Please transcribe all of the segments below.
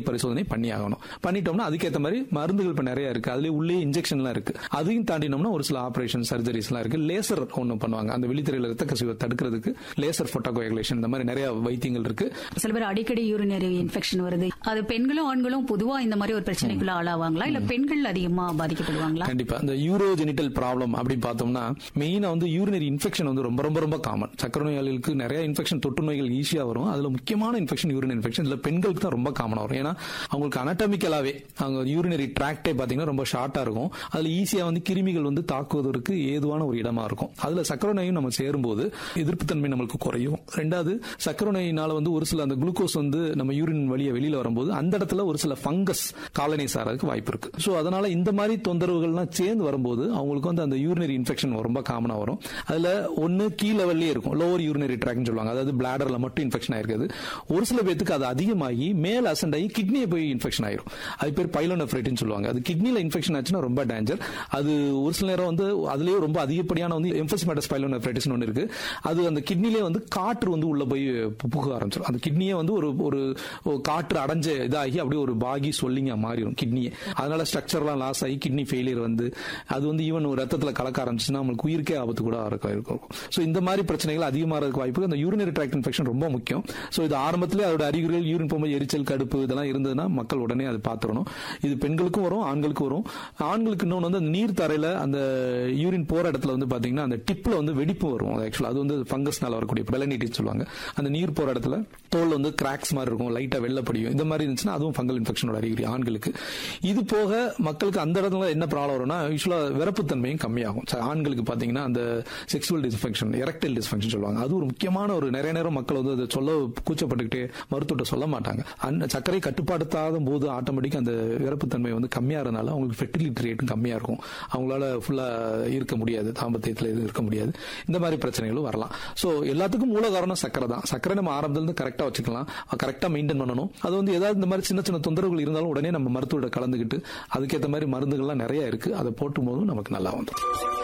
பரிசோதனை பண்ணி ஆகணும் பண்ணிட்டோம்னா அதுக்கேற்ற மாதிரி மருந்துகள் இப்ப நிறைய இருக்கு அதுலயே உள்ளே இன்ஜெக்ஷன்லாம் இருக்கு அதையும் தாண்டினோம்னா ஒரு சில ஆபரேஷன் சர்ஜரிஸ்லாம் இருக்கு லேசர் ஒன்று பண்ணுவாங்க அந்த விழித்திரையில ரத்த கசிவை தடுக்கிறதுக்கு லேசர் போட்டோகோயகுலேஷன் இந்த மாதிரி நிறைய வைத்தியங்கள் இருக்கு சில பேர் அடிக்கடி யூரினரி இன்ஃபெக்ஷன் வருது அது பெண்களும் ஆண்களும் பொதுவா இந்த மாதிரி ஒரு பிரச்சனைக்குள்ள ஆளாவாங்களா இல்ல பெண்கள் அதிகமா பாதிக்கப்படுவாங்களா கண்டிப்பா இந்த யூரோஜெனிட்டல் ப்ராப்ளம் அப்படி பார்த்தோம்னா மெயினா வந்து யூரினரி இன்ஃபெக்ஷன் வந்து ரொம்ப ரொம்ப ரொம்ப காமன் சக்கரை நோயாளிகளுக்கு நிறைய இன்ஃபெக்ஷன் தொற்று நோய்கள் ஈஸியா வரும் அதுல முக்கியமான இன்ஃபெக்ஷன் யூரின் இன்ஃபெக்ஷன் இதுல பெண்களுக்கு தான் ரொம்ப காமனா வரும் ஏன்னா அவங்களுக்கு அனட்டமிக்கலாவே அவங்க யூரினரி ட்ராக்டே பாத்தீங்கன்னா ரொம்ப ஷார்ட்டா இருக்கும் அதுல ஈஸியா வந்து கிருமிகள் வந்து தாக்குவதற்கு ஏதுவான ஒரு இடமா இருக்கும் அதுல சக்கரை நோயும் நம்ம சேரும்போது எதிர்ப்புத்தன்மை நம்மளுக்கு குறையும் ரெண்டாவது சக்கரை நோயினால வந்து ஒரு சில அந்த குளுக்கோஸ் வந்து நம்ம யூரின் வழியா வெளியில வரும்போது அந்த இடத்துல ஒரு சில ஃபங்கஸ் காலனைஸ் ஆகிறதுக்கு வாய்ப்பு இருக்கு ஸோ அதனால இந்த மாதிரி தொந்தரவுகள்லாம் சேர்ந்து வரும்போது அவங்களுக்கு வந்து அந்த யூரினரி இன்ஃபெக்ஷன் ரொம்ப காமனா வரும் அதுல ஒன்னு கீ லெவல்லே இருக்கும் லோவர் யூரினரி ட்ராக்னு சொல்லுவாங்க அதாவது பிளாடர்ல மட்டும் இன்ஃபெக்ஷன் ஆயிருக்குது ஒரு சில பேத்துக்கு அது அதிகமாகி மேல் அசண்ட் ஆகி கிட்னியை போய் இன்ஃபெக்ஷன் ஆயிரும் அது பேர் பைலோனெஃப்ரைட்டின்னு சொல்லுவாங்க அது கிட்னில இன்ஃபெக்ஷன் ஆச்சுன்னா ரொம்ப டேஞ்சர் அது ஒரு சில நேரம் வந்து அதுலயே ரொம்ப அதிகப்படியான வந்து எம்பசிமேட்டஸ் பைலோனெஃப்ரைட்டிஸ் ஒன்று இருக்கு அது அந்த கிட்னிலே வந்து காற்று வந்து உள்ள போய் புக ஆரம்பிச்சிடும் அந்த கிட்னியே வந்து ஒரு ஒரு ஒரு காற்று அடைஞ்ச இதாகி அப்படியே ஒரு பாகி சொல்லிங்க மாறிடும் கிட்னியே அதனால ஸ்ட்ரக்சர்லாம் லாஸ் ஆகி கிட்னி ஃபெயிலியர் வந்து அது வந்து ஈவன் ஒரு ரத்தத்துல கலக்க ஆரம்பிச்சுன்னா நம்மளுக்கு உயிருக்கே ஆபத்து கூட இருக்க- இருக்கும் ஸோ இந்த மாதிரி பிரச்சனைகள் அதிகமாகிறதுக்கு வாய்ப்பு இருக்கு. அந்த யூரினரி ட்ராக்ட் இன்ஃபெக்ஷன் ரொம்ப முக்கியம் ஸோ இது ஆரம்பத்திலே அதோட அறிகுறிகள் யூரின் போகும்போது எரிச்சல் கடுப்பு இதெல்லாம் இருந்ததுன்னா மக்கள் உடனே அது பார்த்துடணும் இது பெண்களுக்கும் வரும் ஆண்களுக்கும் வரும் ஆண்களுக்கு இன்னொன்று வந்து அந்த நீர் தரையில அந்த யூரின் போற இடத்துல வந்து பாத்தீங்கன்னா அந்த டிப்ல வந்து வெடிப்பு வரும் ஆக்சுவலா அது வந்து ஃபங்கஸ்னால வரக்கூடிய பெலனிட்டிஸ் சொல்லுவாங்க அந்த நீர் போற இடத்துல தோல் வந்து கிராக்ஸ் மாதிரி இருக்கும் லைட்டா வெள்ளப்படியும் இந்த மாதிரி இருந்துச்சுன்னா அதுவும் ஃபங்கல் இன்ஃபெக்ஷனோட அறிகுறி ஆண்களுக்கு இது போக மக்களுக்கு அந்த இடத்துல என்ன ப்ராப்ளம் வரும்னா யூஸ்வலா விரப்புத்தன்மையும் கம்மியாகும் ச- ஆண்களுக்கு பாத்தீங்கன்னா அந்த செக்ஸுவல் டிஸ்ஃபங்க்ஷன் எரக்டைல் டிஸ்ஃபங்க்ஷன் சொல்லுவாங்க அது ஒரு முக்கியமான ஒரு நிறைய நேரம் மக்கள் வந்து அதை சொல்ல கூச்சப்பட்டுக்கிட்டே மருத்துவத்தை சொல்ல மாட்டாங்க அந்த சர்க்கரை கட்டுப்படுத்தாத போது ஆட்டோமேட்டிக் அந்த விரப்புத்தன்மை வந்து கம்மியா இருந்தாலும் அவங்களுக்கு ஃபெர்டிலிட்டி ரேட்டும் கம்மியா இருக்கும் அவங்களால ஃபுல்லா இருக்க முடியாது தாம்பத்தியத்தில் எதுவும் இருக்க முடியாது இந்த மாதிரி பிரச்சனைகளும் வரலாம் ஸோ எல்லாத்துக்கும் மூல காரணம் சக்கரை தான் சக்கரை நம்ம ஆரம்பத்துல இருந்து கரெக்டா வச்சுக்கலாம் கரெக்டா மெயின்டைன் பண்ணணும் அது வந்து ஏதாவது இந்த மாதிரி சின்ன சின்ன தொந்தரவுகள் இருந்தாலும் உடனே நம்ம மருத்துவத்தை கலந்துக்கிட்டு அதுக்கேற்ற மாதிரி மருந்துகள்லாம் நிறைய இருக்கு அதை போட்டும் போதும் நமக்கு நல்லா வந்துடும்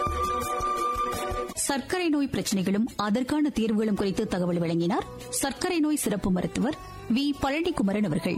சர்க்கரை நோய் பிரச்சனைகளும் அதற்கான தீர்வுகளும் குறித்து தகவல் வழங்கினார் சர்க்கரை நோய் சிறப்பு மருத்துவர் வி பழனிக்குமரன் அவர்கள்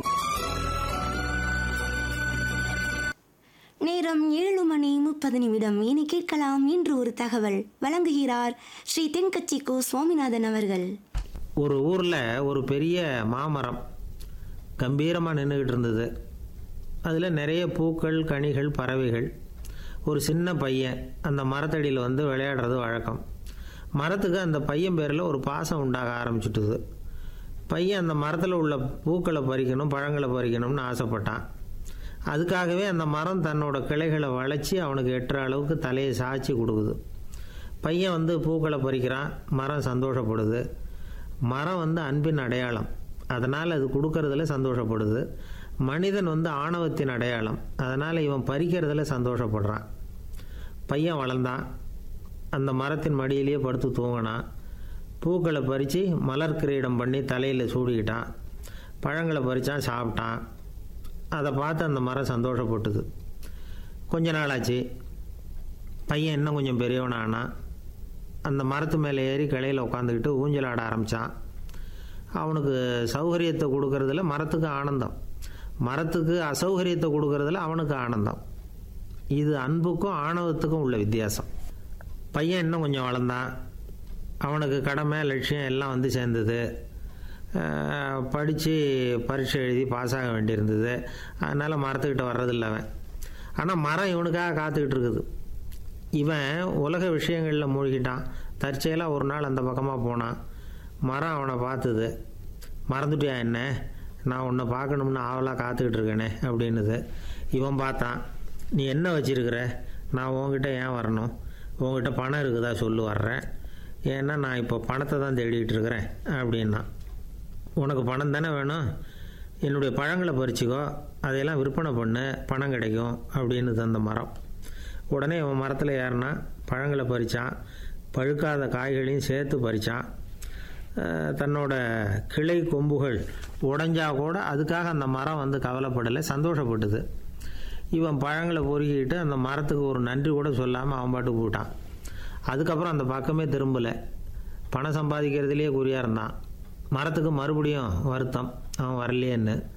நேரம் ஏழு மணி முப்பது நிமிடம் இனி கேட்கலாம் இன்று ஒரு தகவல் வழங்குகிறார் ஸ்ரீ தென்கட்சி கோ சுவாமிநாதன் அவர்கள் ஒரு ஊரில் ஒரு பெரிய மாமரம் கம்பீரமாக நின்றுக்கிட்டு இருந்தது அதில் நிறைய பூக்கள் கனிகள் பறவைகள் ஒரு சின்ன பையன் அந்த மரத்தடியில் வந்து விளையாடுறது வழக்கம் மரத்துக்கு அந்த பையன் பேரில் ஒரு பாசம் உண்டாக ஆரம்பிச்சுட்டுது பையன் அந்த மரத்தில் உள்ள பூக்களை பறிக்கணும் பழங்களை பறிக்கணும்னு ஆசைப்பட்டான் அதுக்காகவே அந்த மரம் தன்னோட கிளைகளை வளைச்சி அவனுக்கு எட்டுற அளவுக்கு தலையை சாய்ச்சி கொடுக்குது பையன் வந்து பூக்களை பறிக்கிறான் மரம் சந்தோஷப்படுது மரம் வந்து அன்பின் அடையாளம் அதனால் அது கொடுக்கறதுல சந்தோஷப்படுது மனிதன் வந்து ஆணவத்தின் அடையாளம் அதனால் இவன் பறிக்கிறதுல சந்தோஷப்படுறான் பையன் வளர்ந்தான் அந்த மரத்தின் மடியிலேயே படுத்து தூங்கினான் பூக்களை பறித்து மலர் கிரீடம் பண்ணி தலையில் சூடிக்கிட்டான் பழங்களை பறித்தான் சாப்பிட்டான் அதை பார்த்து அந்த மரம் சந்தோஷப்பட்டுது கொஞ்ச நாளாச்சு பையன் இன்னும் கொஞ்சம் பெரியவனானான் அந்த மரத்து மேலே ஏறி கிளையில் உட்காந்துக்கிட்டு ஊஞ்சல் ஆட ஆரம்பித்தான் அவனுக்கு சௌகரியத்தை கொடுக்கறதுல மரத்துக்கு ஆனந்தம் மரத்துக்கு அசௌகரியத்தை கொடுக்கறதுல அவனுக்கு ஆனந்தம் இது அன்புக்கும் ஆணவத்துக்கும் உள்ள வித்தியாசம் பையன் இன்னும் கொஞ்சம் வளர்ந்தான் அவனுக்கு கடமை லட்சியம் எல்லாம் வந்து சேர்ந்தது படித்து பரீட்சை எழுதி பாஸ் ஆக வேண்டியிருந்தது அதனால் மரத்துக்கிட்ட வர்றதில்ல அவன் ஆனால் மரம் இவனுக்காக காத்துக்கிட்டு இருக்குது இவன் உலக விஷயங்களில் மூழ்கிட்டான் தற்செயலாக ஒரு நாள் அந்த பக்கமாக போனான் மரம் அவனை பார்த்தது மறந்துட்டியா என்ன நான் உன்னை பார்க்கணும்னு ஆவலாக காத்துக்கிட்டு இருக்கேனே அப்படின்னுது இவன் பார்த்தான் நீ என்ன வச்சிருக்கிற நான் உன்கிட்ட ஏன் வரணும் உன்கிட்ட பணம் இருக்குதா சொல்லு வர்றேன் ஏன்னா நான் இப்போ பணத்தை தான் தேடிக்கிட்டு இருக்கிறேன் அப்படின்னா உனக்கு பணம் தானே வேணும் என்னுடைய பழங்களை பறிச்சுக்கோ அதையெல்லாம் விற்பனை பண்ணு பணம் கிடைக்கும் அப்படின்னு அந்த மரம் உடனே அவன் மரத்தில் ஏறினா பழங்களை பறித்தான் பழுக்காத காய்களையும் சேர்த்து பறித்தான் தன்னோட கிளை கொம்புகள் உடைஞ்சா கூட அதுக்காக அந்த மரம் வந்து கவலைப்படலை சந்தோஷப்பட்டது இவன் பழங்களை பொறுக்கிக்கிட்டு அந்த மரத்துக்கு ஒரு நன்றி கூட சொல்லாமல் அவன் பாட்டுக்கு போட்டான் அதுக்கப்புறம் அந்த பக்கமே திரும்பலை பணம் சம்பாதிக்கிறதுலேயே குறியாக இருந்தான் மரத்துக்கு மறுபடியும் வருத்தம் அவன் வரலையேன்னு